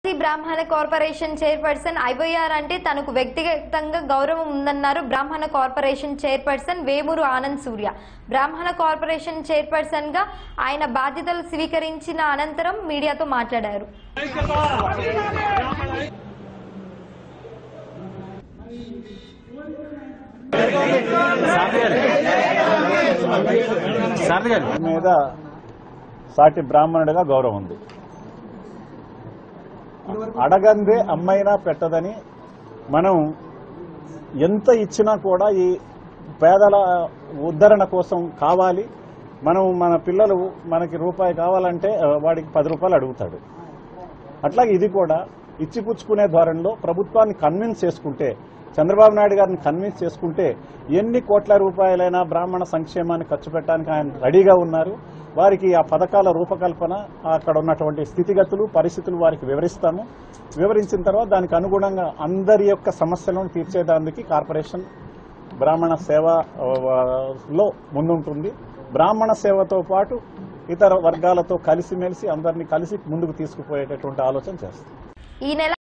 బ్రాహ్మణ corporation chairperson IYR అంటే తనకు వ్యక్తిగతంగా గౌరవం ఉందన్నారు Brahmana corporation chairperson Vemuru Anand Surya Brahmana corporation chairperson గా ఆయన బాధ్యతలు స్వీకరించిన అనంతరం మీడియాతో మాట్లాడారు మీద సాటి బ్రాహ్మణుడిగా గౌరవం ఉంది అడగందే అమ్మైనా పెట్టదని మనం ఎంత ఇచ్చినా కూడా ఈ పేదల ఉద్ధరణ కోసం కావాలి మనం మన పిల్లలు మనకి రూపాయి కావాలంటే ఆ, వాడికి పది రూపాయలు అడుగుతాడు అట్లాగే ఇది కూడా ఇచ్చిపుచ్చుకునే ధోరణిలో ప్రభుత్వాన్ని కన్విన్స్ చేసుకుంటే చంద్రబాబు నాయుడు గారిని కన్విన్స్ చేసుకుంటే ఎన్ని కోట్ల రూపాయలైనా బ్రాహ్మణ సంక్షేమాన్ని ఖర్చు పెట్టడానికి ఆయన రెడీగా ఉన్నారు వారికి ఆ పథకాల రూపకల్పన అక్కడ ఉన్నటువంటి స్థితిగతులు పరిస్థితులు వారికి వివరిస్తాము వివరించిన తర్వాత దానికి అనుగుణంగా అందరి యొక్క సమస్యలను తీర్చేదానికి కార్పొరేషన్ బ్రాహ్మణ సేవ ఆ, లో ముందుంటుంది బ్రాహ్మణ సేవతో పాటు ఇతర వర్గాలతో కలిసిమెలిసి అందరినీ కలిసి ముందుకు తీసుకుపోయేటటువంటి ఆలోచన చేస్తాం ఈ నెల